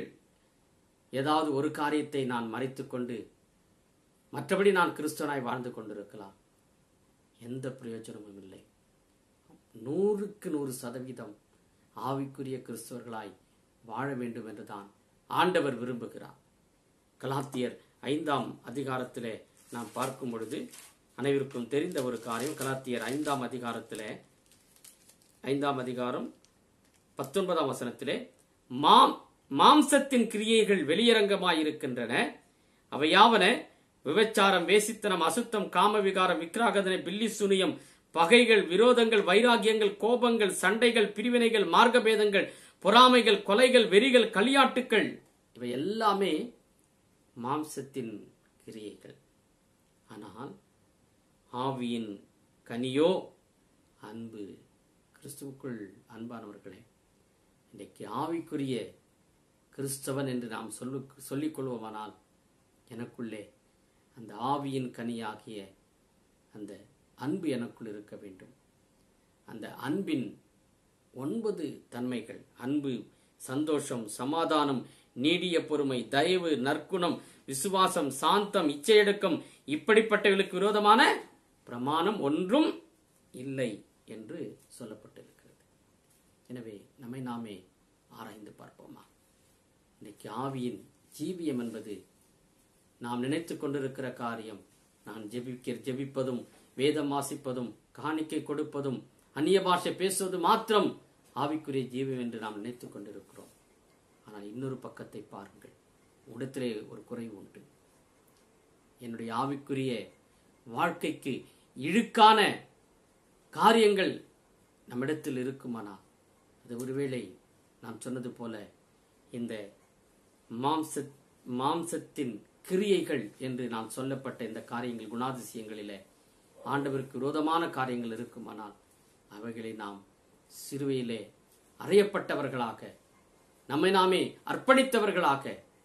ஏதாவது ஒரு காரியத்தை நான் மறைத்துக்கொண்டு மற்றபடி நான் கிறிஸ்தவனாய் வாழ்ந்து கொண்டிருக்கலாம் எந்த பிரயோஜனமும் இல்லை நூறுக்கு நூறு சதவீதம் ஆவிக்குரிய கிறிஸ்தவர்களாய் வாழ வேண்டும் என்றுதான் ஆண்டவர் விரும்புகிறார் கலாத்தியர் ஐந்தாம் அதிகாரத்திலே நாம் பார்க்கும் பொழுது அனைவருக்கும் தெரிந்த ஒரு காரியம் கலாத்தியர் ஐந்தாம் அதிகாரத்திலே ஐந்தாம் அதிகாரம் பத்தொன்பதாம் வசனத்திலே மாம் மாம்சத்தின் கிரியைகள் வெளியரங்கமாயிருக்கின்றன அவையாவன விபச்சாரம் வேசித்தனம் அசுத்தம் காமவிகாரம் விக்கிராகதனை பில்லி சுனியம் பகைகள் விரோதங்கள் வைராகியங்கள் கோபங்கள் சண்டைகள் பிரிவினைகள் மார்க்கபேதங்கள் பொறாமைகள் கொலைகள் வெறிகள் களியாட்டுக்கள் இவை எல்லாமே மாம்சத்தின் கிரியைகள் ஆனால் ஆவியின் கனியோ அன்பு கிறிஸ்துவுக்குள் அன்பானவர்களே இன்றைக்கு ஆவிக்குரிய கிறிஸ்தவன் என்று நாம் சொல்லு சொல்லிக் கொள்வோமானால் எனக்குள்ளே அந்த ஆவியின் கனியாகிய அந்த அன்பு எனக்குள் இருக்க வேண்டும் அந்த அன்பின் ஒன்பது தன்மைகள் அன்பு சந்தோஷம் சமாதானம் நீடிய பொறுமை தயவு நற்குணம் விசுவாசம் சாந்தம் இச்சையடக்கம் இப்படிப்பட்டவர்களுக்கு விரோதமான பிரமாணம் ஒன்றும் இல்லை என்று சொல்லப்பட்டிருக்கிறது எனவே நம்மை நாமே ஆராய்ந்து பார்ப்போமா இன்னைக்கு ஆவியின் ஜீவியம் என்பது நாம் நினைத்துக் கொண்டிருக்கிற காரியம் நான் ஜெபிக்க ஜெபிப்பதும் வேதம் வாசிப்பதும் காணிக்கை கொடுப்பதும் அந்நிய பாஷை பேசுவது மாத்திரம் ஆவிக்குரிய ஜீவம் என்று நாம் நினைத்துக் கொண்டிருக்கிறோம் ஆனால் இன்னொரு பக்கத்தை பாருங்கள் உடத்திலே ஒரு குறைவு உண்டு என்னுடைய ஆவிக்குரிய வாழ்க்கைக்கு இழுக்கான காரியங்கள் நம்மிடத்தில் இருக்குமானால் அது ஒருவேளை நாம் சொன்னது போல இந்த மாம்ச மாம்சத்தின் கிரியைகள் என்று நாம் சொல்லப்பட்ட இந்த காரியங்கள் குணாதிசயங்களிலே ஆண்டவருக்கு விரோதமான காரியங்கள் இருக்குமானால் அவைகளை நாம் சிறுவையிலே அறையப்பட்டவர்களாக நம்மை நாமே அர்ப்பணித்தவர்களாக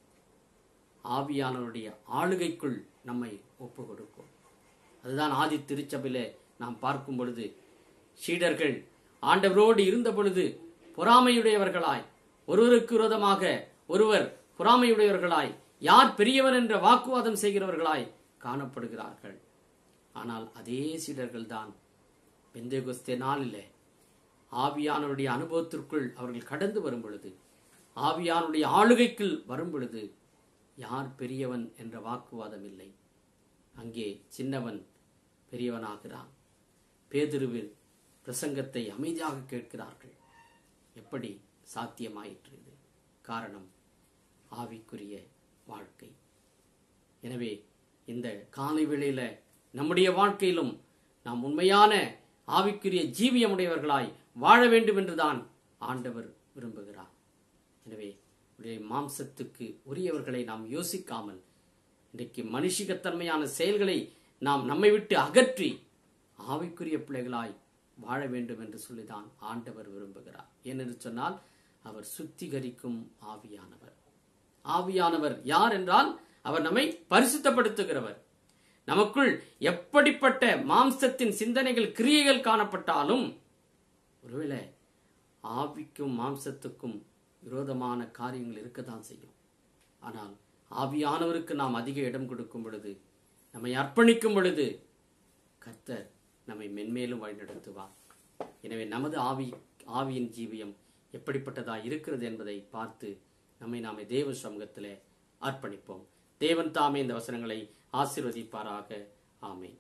ஆவியானவருடைய ஆளுகைக்குள் நம்மை ஒப்பு கொடுக்கும் அதுதான் ஆதி திருச்சபையிலே நாம் பார்க்கும் பொழுது சீடர்கள் ஆண்டவரோடு இருந்த பொழுது பொறாமையுடையவர்களாய் ஒருவருக்கு விரோதமாக ஒருவர் பொறாமையுடையவர்களாய் யார் பெரியவன் என்ற வாக்குவாதம் செய்கிறவர்களாய் காணப்படுகிறார்கள் ஆனால் அதே சீடர்கள்தான் பெந்தேகுஸ்தே நாளிலே ஆவியானவருடைய அனுபவத்திற்குள் அவர்கள் கடந்து வரும் பொழுது ஆவியானுடைய ஆளுகைக்குள் வரும் பொழுது யார் பெரியவன் என்ற வாக்குவாதம் இல்லை அங்கே சின்னவன் பெரியவனாகிறான் பேதுருவின் பிரசங்கத்தை அமைதியாக கேட்கிறார்கள் எப்படி சாத்தியமாயிற்று இது காரணம் ஆவிக்குரிய வாழ்க்கை எனவே இந்த காலை வேளையில நம்முடைய வாழ்க்கையிலும் நாம் உண்மையான ஆவிக்குரிய ஜீவியமுடையவர்களாய் வாழ வேண்டும் என்றுதான் ஆண்டவர் விரும்புகிறார் எனவே உடைய மாம்சத்துக்கு உரியவர்களை நாம் யோசிக்காமல் இன்றைக்கு மனுஷிகத்தன்மையான செயல்களை நாம் நம்மை விட்டு அகற்றி ஆவிக்குரிய பிள்ளைகளாய் வாழ வேண்டும் என்று சொல்லிதான் ஆண்டவர் விரும்புகிறார் ஏனென்று சொன்னால் அவர் சுத்திகரிக்கும் ஆவியானவர் ஆவியானவர் யார் என்றால் அவர் நம்மை பரிசுத்தப்படுத்துகிறவர் நமக்குள் எப்படிப்பட்ட மாம்சத்தின் சிந்தனைகள் கிரியைகள் காணப்பட்டாலும் ஒருவேளை ஆவிக்கும் மாம்சத்துக்கும் விரோதமான காரியங்கள் இருக்கத்தான் செய்யும் ஆனால் ஆவியானவருக்கு நாம் அதிக இடம் கொடுக்கும் பொழுது நம்மை அர்ப்பணிக்கும் பொழுது கர்த்தர் நம்மை மென்மேலும் வழிநடத்துவார் எனவே நமது ஆவி ஆவியின் ஜீவியம் எப்படிப்பட்டதா இருக்கிறது என்பதை பார்த்து நம்மை நாமே தேவ சமூகத்திலே அர்ப்பணிப்போம் தேவன் தாமே இந்த வசனங்களை ஆசீர்வதிப்பாராக ஆமென்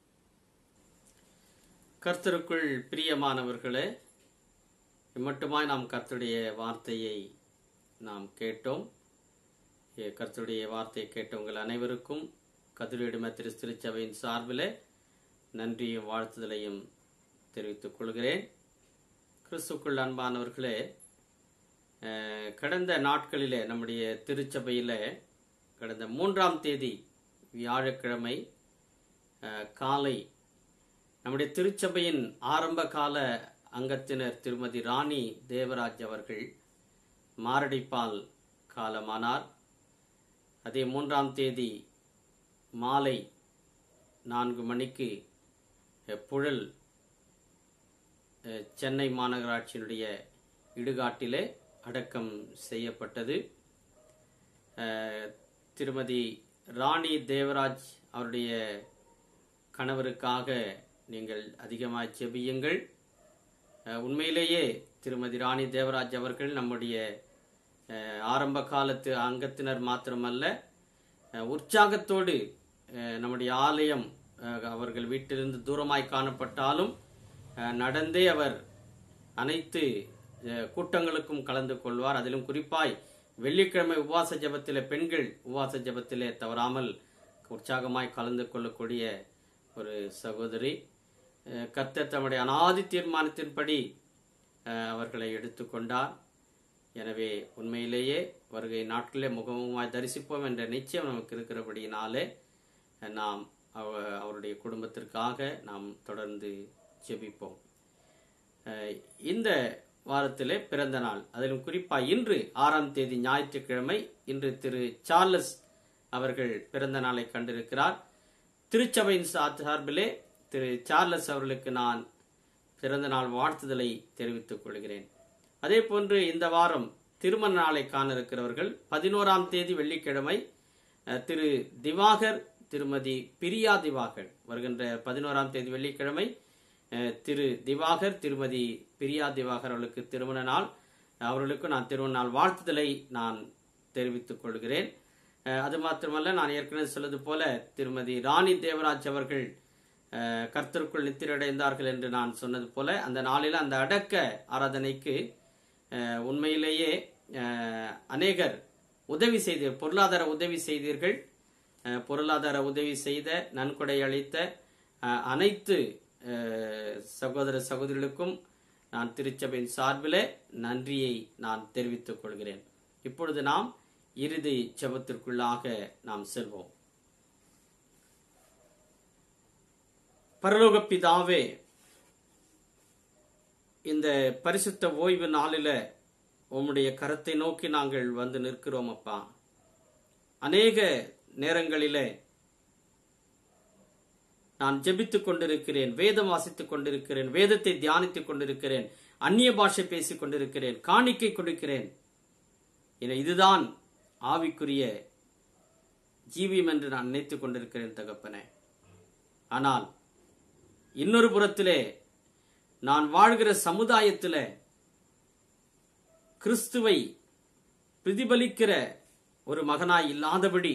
கர்த்தருக்குள் பிரியமானவர்களே மட்டுமாய் நாம் கர்த்தருடைய வார்த்தையை நாம் கேட்டோம் ஏ, கர்த்தருடைய வார்த்தையை கேட்ட உங்கள் அனைவருக்கும் கதிரிடும திரு திருச்சபையின் சார்பில் நன்றியும் வாழ்த்துதலையும் தெரிவித்துக் கொள்கிறேன் கிறிஸ்துக்குள் அன்பானவர்களே அஹ், கடந்த நாட்களிலே நம்முடைய திருச்சபையில் கடந்த மூன்றாம் தேதி வியாழக்கிழமை அஹ், காலை நம்முடைய திருச்சபையின் ஆரம்ப கால அங்கத்தினர் திருமதி ராணி தேவராஜ் அவர்கள் மாரடைப்பால் காலமானார் அதே மூன்றாம் தேதி மாலை நான்கு மணிக்கு அஹ், புழல் அஹ், சென்னை மாநகராட்சியினுடைய இடுகாட்டிலே அடக்கம் செய்யப்பட்டது அஹ், திருமதி ராணி தேவராஜ் அவருடைய கணவருக்காக நீங்கள் அதிகமாக செபியுங்கள் அஹ், உண்மையிலேயே திருமதி ராணி தேவராஜ் அவர்கள் நம்முடைய அஹ், ஆரம்ப காலத்து அங்கத்தினர் மாத்திரமல்ல அஹ், உற்சாகத்தோடு அஹ், நம்முடைய ஆலயம் அஹ், அவர்கள் வீட்டிலிருந்து தூரமாய் காணப்பட்டாலும் அஹ், நடந்தே அவர் அனைத்து அஹ், கூட்டங்களுக்கும் கலந்து கொள்வார் அதிலும் குறிப்பாய் வெள்ளிக்கிழமை உபவாச ஜெபத்திலே பெண்கள் உபவாச ஜெபத்திலே தவறாமல் உற்சாகமாய் கலந்து கொள்ளக்கூடிய ஒரு சகோதரி அஹ், கர்த்தர் தம்முடைய அனாதி தீர்மானத்தின்படி அஹ், அவர்களை எடுத்துக்கொண்டார் எனவே உண்மையிலேயே வருகை நாட்களிலே முகமுகமாய் தரிசிப்போம் என்ற நிச்சயம் நமக்கு இருக்கிறபடியினாலே அஹ், நாம் அவ- அவருடைய குடும்பத்திற்காக நாம் தொடர்ந்து ஜெபிப்போம் அஹ், இந்த வாரத்திலே பிறந்த நாள் அதிலும் குறிப்பாக இன்று ஆறாம் தேதி ஞாயிற்றுக்கிழமை இன்று திரு சார்லஸ் அவர்கள் பிறந்த நாளை கண்டிருக்கிறார் திருச்சபையின் சா- சார்பிலே திரு சார்லஸ் அவர்களுக்கு நான் பிறந்த நாள் வாழ்த்துதலை தெரிவித்துக் கொள்கிறேன் அதே போன்று இந்த வாரம் திருமண நாளை காண இருக்கிறவர்கள் பதினோராம் தேதி வெள்ளிக்கிழமை அஹ், திரு திவாகர் திருமதி பிரியா திவாகர் வருகின்ற பதினோராம் தேதி வெள்ளிக்கிழமை அஹ், திரு திவாகர் திருமதி பிரியா திவாகர் அவர்களுக்கு திருமண நாள் அவர்களுக்கு நான் திருமண நாள் வாழ்த்துதலை நான் தெரிவித்துக் கொள்கிறேன் அஹ், அது மாத்திரமல்ல நான் ஏற்கனவே சொல்வது போல திருமதி ராணி தேவராஜ் அவர்கள் அஹ், கர்த்தருக்குள் நித்திரடைந்தார்கள் என்று நான் சொன்னது போல அந்த நாளில் அந்த அடக்க ஆராதனைக்கு அஹ், உண்மையிலேயே அஹ், அநேகர் உதவி செய்த பொருளாதார உதவி செய்தீர்கள் அஹ், பொருளாதார உதவி செய்த நன்கொடை அளித்த அஹ், அனைத்து அஹ், சகோதர சகோதரிகளுக்கும் நான் திருச்சபையின் சார்பிலே நன்றியை நான் தெரிவித்துக் கொள்கிறேன் இப்பொழுது நாம் இறுதி ஜெபத்திற்குள்ளாக நாம் செல்வோம் பரலோக பிதாவே இந்த பரிசுத்த ஓய்வு நாளில உம்முடைய கரத்தை நோக்கி நாங்கள் வந்து நிற்கிறோம் அப்பா அநேக நேரங்களிலே நான் ஜெபித்துக் கொண்டிருக்கிறேன் வேதம் வாசித்துக் கொண்டிருக்கிறேன் வேதத்தை தியானித்துக் கொண்டிருக்கிறேன் அந்நிய பாஷை பேசிக் கொண்டிருக்கிறேன் காணிக்கை கொடுக்கிறேன் என இதுதான் ஆவிக்குரிய ஜீவியம் என்று நான் நினைத்துக் கொண்டிருக்கிறேன் தகப்பனே ஆனால் இன்னொரு புறத்திலே நான் வாழ்கிற சமுதாயத்திலே கிறிஸ்துவை பிரதிபலிக்கிற ஒரு மகனாய் இல்லாதபடி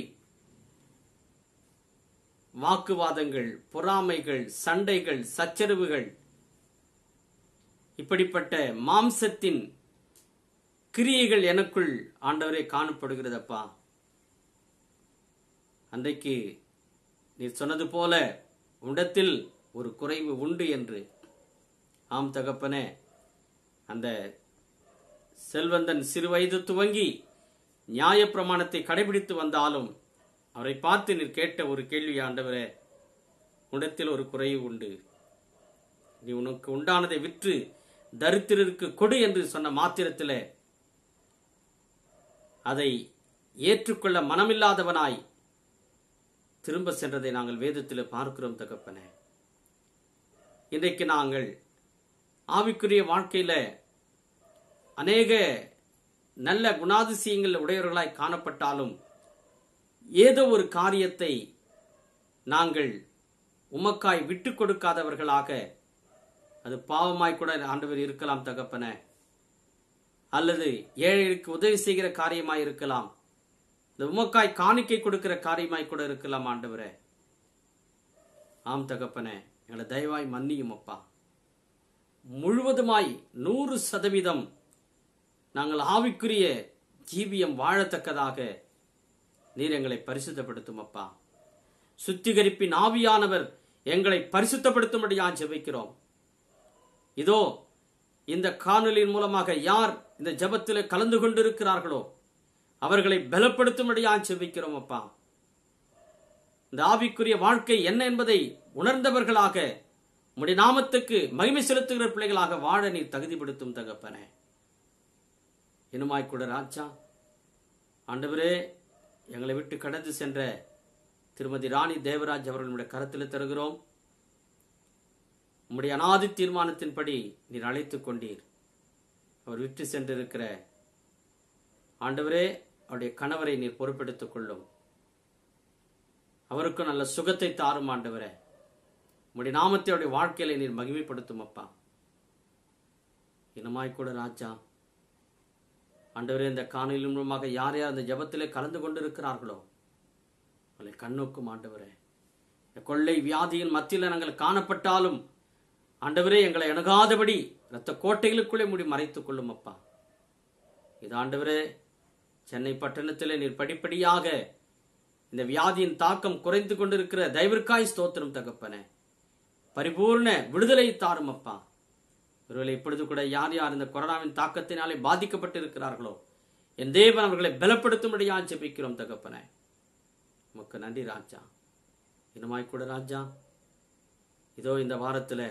வாக்குவாதங்கள் பொறாமைகள் சண்டைகள் சச்சரவுகள் இப்படிப்பட்ட மாம்சத்தின் கிரியைகள் எனக்குள் ஆண்டவரே காணப்படுகிறதப்பா அன்றைக்கு நீர் சொன்னது போல உடத்தில் ஒரு குறைவு உண்டு என்று ஆம் தகப்பனே அந்த செல்வந்தன் சிறுவயது துவங்கி நியாயப்பிரமாணத்தை கடைபிடித்து வந்தாலும் அவரை பார்த்து நீர் கேட்ட ஒரு கேள்வி ஆண்டவரே உடத்தில் ஒரு குறைவு உண்டு நீ உனக்கு உண்டானதை விற்று தரித்திரருக்கு கொடு என்று சொன்ன மாத்திரத்திலே அதை ஏற்றுக்கொள்ள மனமில்லாதவனாய் திரும்ப சென்றதை நாங்கள் வேதத்தில் பார்க்கிறோம் தகப்பனே இன்றைக்கு நாங்கள் ஆவிக்குரிய வாழ்க்கையில அநேக நல்ல குணாதிசயங்கள் உடையவர்களாய் காணப்பட்டாலும் ஏதோ ஒரு காரியத்தை நாங்கள் உமக்காய் விட்டு கொடுக்காதவர்களாக அது பாவமாய் கூட ஆண்டவர் இருக்கலாம் தகப்பன அல்லது ஏழைகளுக்கு உதவி செய்கிற காரியமாய் இருக்கலாம் இந்த உமக்காய் காணிக்கை கொடுக்கிற காரியமாய் கூட இருக்கலாம் ஆண்டவரே ஆம் தகப்பனே எங்களை தயவாய் மன்னியும் அப்பா முழுவதுமாய் நூறு சதவீதம் நாங்கள் ஆவிக்குரிய ஜீவியம் வாழத்தக்கதாக நீர் எங்களை பரிசுத்தப்படுத்தும் அப்பா சுத்திகரிப்பின் ஆவியானவர் எங்களை பரிசுத்தப்படுத்தும்படியான் ஜெபிக்கிறோம் இதோ இந்த காணொலியின் மூலமாக யார் இந்த ஜபத்தில் கலந்து கொண்டிருக்கிறார்களோ அவர்களை பலப்படுத்தும்படியான் ஜெபிக்கிறோம் அப்பா இந்த ஆவிக்குரிய வாழ்க்கை என்ன என்பதை உணர்ந்தவர்களாக உம்முடைய நாமத்துக்கு மகிமை செலுத்துகிற பிள்ளைகளாக வாழ நீர் தகுதிப்படுத்தும் தகப்பனே இனுமாய் கூட ராஜா ஆண்டவரே எங்களை விட்டு கடந்து சென்ற திருமதி ராணி தேவராஜ் அவர்களுடைய கரத்தில் தருகிறோம் உம்முடைய அனாதி தீர்மானத்தின்படி நீர் அழைத்துக் கொண்டீர் அவர் விட்டு சென்றிருக்கிற ஆண்டவரே அவருடைய கணவரை நீர் பொறுப்பெடுத்துக் கொள்ளும் அவருக்கும் நல்ல சுகத்தை தாரும் ஆண்டவரே உம்முடைய நாமத்தை அவருடைய வாழ்க்கையில நீர் மகிமைப்படுத்தும் அப்பா இனமாய் கூட ராஜா ஆண்டவரே இந்த காணொலி மூலமாக யார் யார் இந்த ஜபத்திலே கலந்து கொண்டிருக்கிறார்களோ அவளை கண்ணோக்கும் ஆண்டவரே இந்த கொள்ளை வியாதியின் மத்தியில் நாங்கள் காணப்பட்டாலும் ஆண்டவரே எங்களை அணுகாதபடி இரத்த கோட்டைகளுக்குள்ளே மூடி மறைத்துக் கொள்ளும் அப்பா இது ஆண்டவரே சென்னை பட்டணத்திலே நீர் படிப்படியாக இந்த வியாதியின் தாக்கம் குறைந்து கொண்டிருக்கிற தயவிற்காய் ஸ்தோத்திரம் தகப்பனே பரிபூர்ண விடுதலை தாரும் அப்பா ஒருவேளை இப்பொழுது கூட யார் யார் இந்த கொரோனாவின் தாக்கத்தினாலே பாதிக்கப்பட்டிருக்கிறார்களோ என் தேவன் அவர்களை பலப்படுத்தும்படியா ஜெபிக்கிறோம் தகப்பனே உமக்கு நன்றி ராஜா இன்னுமாய் கூட ராஜா இதோ இந்த வாரத்தில்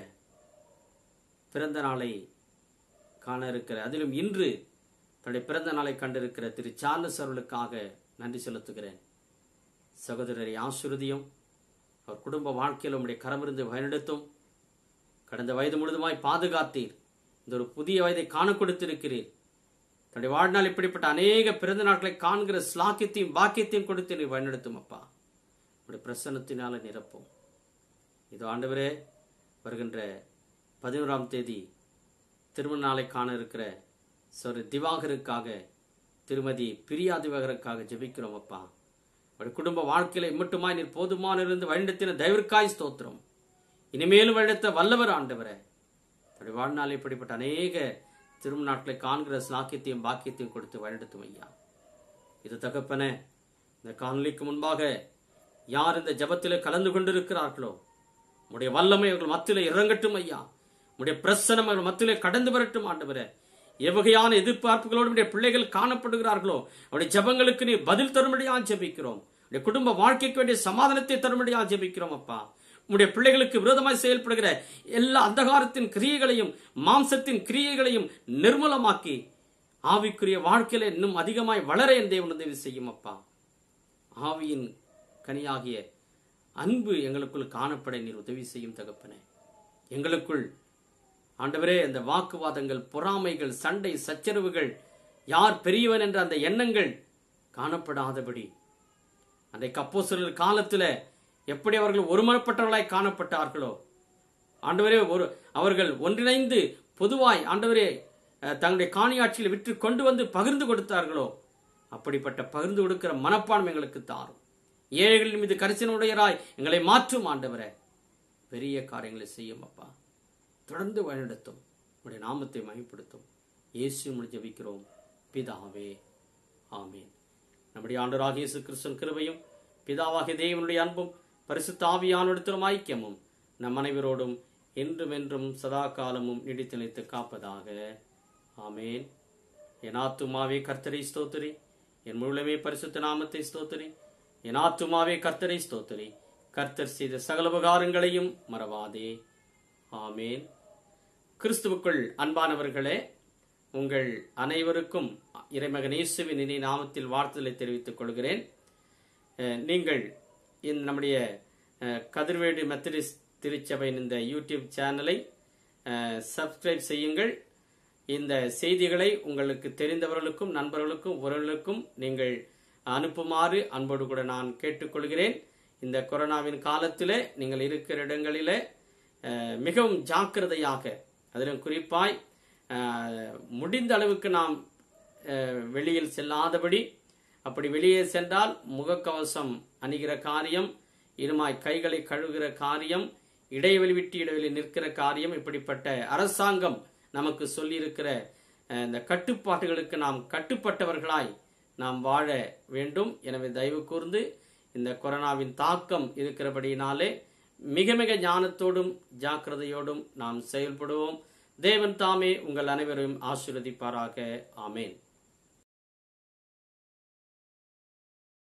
பிறந்த நாளை காண இருக்கிற அதிலும் இன்று தன்னுடைய பிறந்த நாளை கண்டிருக்கிற திரு சார்லஸ் அவர்களுக்காக நன்றி செலுத்துகிறேன் சகோதரரை ஆசுருதியும் அவர் குடும்ப வாழ்க்கையில் உம்முடைய கரமிருந்து வழிநடத்தும் கடந்த வயது முழுதுமாய் பாதுகாத்தீர் இந்த ஒரு புதிய வயதை காண கொடுத்திருக்கிறீர் தன்னுடைய வாழ்நாள் இப்படிப்பட்ட அநேக பிறந்த நாட்களை காண்கிற ஸ்லாக்கியத்தையும் பாக்கியத்தையும் கொடுத்து நீர் வழிநடத்தும் அப்பா உடைய பிரசன்னத்தினால நிரப்பும் இது ஆண்டவரே வருகின்ற பதினோராம் தேதி திருமண நாளை காண இருக்கிற சொரு திவாகருக்காக திருமதி பிரியா திவாகருக்காக ஜெபிக்கிறோம் அப்பா அவருடைய குடும்ப வாழ்க்கையில மட்டுமாய் நீர் போதுமான இருந்து வழிநடத்தின தயவிற்காய் ஸ்தோத்திரம் இனிமேலும் வழிநடத்த வல்லவர் ஆண்டவரே தன்னுடைய வாழ்நாள் இப்படிப்பட்ட அநேக திருமண நாட்களை காண்கிற சாக்கியத்தையும் பாக்கியத்தையும் கொடுத்து வழிநடத்தும் ஐயா இது தகப்பன இந்த காணொலிக்கு முன்பாக யார் இந்த ஜபத்திலே கலந்து கொண்டிருக்கிறார்களோ உடைய வல்லமை அவர்கள் மத்தியிலே இறங்கட்டும் ஐயா உடைய பிரசனம் அவர்கள் மத்தியிலே கடந்து வரட்டும் ஆண்டவரே எவ்வகையான எதிர்பார்ப்புகளோடு உடைய பிள்ளைகள் காணப்படுகிறார்களோ அவருடைய ஜபங்களுக்கு நீ பதில் தரும்படியா ஜெபிக்கிறோம் உடைய குடும்ப வாழ்க்கைக்கு வேண்டிய சமாதானத்தை தரும்படியா ஜெபிக்கிறோம் அப்பா உடைய பிள்ளைகளுக்கு விரோதமாய் செயல்படுகிற எல்லா அந்தகாரத்தின் கிரியைகளையும் மாம்சத்தின் கிரியைகளையும் நிர்மூலமாக்கி ஆவிக்குரிய வாழ்க்கையில இன்னும் அதிகமாய் வளர என் தேவன் உதவி செய்யும் அப்பா ஆவியின் கனியாகிய அன்பு எங்களுக்குள் காணப்பட நீர் உதவி செய்யும் தகப்பனே எங்களுக்குள் ஆண்டவரே அந்த வாக்குவாதங்கள் பொறாமைகள் சண்டை சச்சரவுகள் யார் பெரியவன் என்ற அந்த எண்ணங்கள் காணப்படாதபடி அந்த கப்போசர்கள் காலத்துல எப்படி அவர்கள் ஒருமனப்பட்டவர்களாய் காணப்பட்டார்களோ ஆண்டவரே ஒரு அவர்கள் ஒன்றிணைந்து பொதுவாய் ஆண்டவரே அஹ், தங்களுடைய காணியாட்சியில் விற்று கொண்டு வந்து பகிர்ந்து கொடுத்தார்களோ அப்படிப்பட்ட பகிர்ந்து கொடுக்கிற மனப்பான்மை எங்களுக்கு தாரும் ஏழைகளின் மீது கரிசனுடையராய் எங்களை மாற்றும் ஆண்டவரே பெரிய காரியங்களை செய்யும் அப்பா தொடர்ந்து வழிநடத்தும் உடைய நாமத்தை மகிப்படுத்தும் இயேசு மூலம் ஜெபிக்கிறோம் பிதாவே ஆமீன் நம்முடைய ஆண்டவராக இயேசு கிறிஸ்துவின் கிருபையும் பிதாவாகிய தேவனுடைய அன்பும் பரிசுத்த ஆவியானோடத்திலும் ஐக்கியமும் நம் அனைவரோடும் என்றும் என்றும் சதா காலமும் நீடித்து நிலைத்து காப்பதாக ஆமேன் என் ஆத்துமாவே கர்த்தரை ஸ்தோத்திரி என் முழுமே பரிசுத்த நாமத்தை ஸ்தோத்திரி என் ஆத்துமாவே கர்த்தரை ஸ்தோத்திரி கர்த்தர் செய்த சகல உபகாரங்களையும் மறவாதே ஆமேன் கிறிஸ்துவுக்குள் அன்பானவர்களே உங்கள் அனைவருக்கும் இறைமகன் இயேசுவின் இனி நாமத்தில் வாழ்த்துதலை தெரிவித்துக் கொள்கிறேன் அஹ், நீங்கள் இந்த நம்முடைய அஹ், கதிர்வேடு மெத்தடிஸ்ட் திருச்சபையின் இந்த யூடியூப் சேனலை சப்ஸ்கிரைப் செய்யுங்கள் இந்த செய்திகளை உங்களுக்கு தெரிந்தவர்களுக்கும் நண்பர்களுக்கும் உறவுகளுக்கும் நீங்கள் அனுப்புமாறு அன்போடு கூட நான் கேட்டுக்கொள்கிறேன் இந்த கொரோனாவின் காலத்திலே நீங்கள் இருக்கிற இடங்களிலே அஹ், மிகவும் ஜாக்கிரதையாக அதிலும் குறிப்பாய் அஹ், முடிந்த அளவுக்கு நாம் அஹ், வெளியில் செல்லாதபடி அப்படி வெளியே சென்றால் முகக்கவசம் அணிகிற காரியம் இருமாய் கைகளை கழுவுகிற காரியம் இடைவெளி விட்டு இடைவெளி நிற்கிற காரியம் இப்படிப்பட்ட அரசாங்கம் நமக்கு சொல்லியிருக்கிற அஹ், இந்த கட்டுப்பாட்டுகளுக்கு நாம் கட்டுப்பட்டவர்களாய் நாம் வாழ வேண்டும் எனவே தயவு கூர்ந்து இந்த கொரோனாவின் தாக்கம் இருக்கிறபடியினாலே மிக மிக ஞானத்தோடும் ஜாக்கிரதையோடும் நாம் செயல்படுவோம் தேவன் தாமே உங்கள் அனைவரையும் ஆசீர்வதிப்பாராக ஆமேன்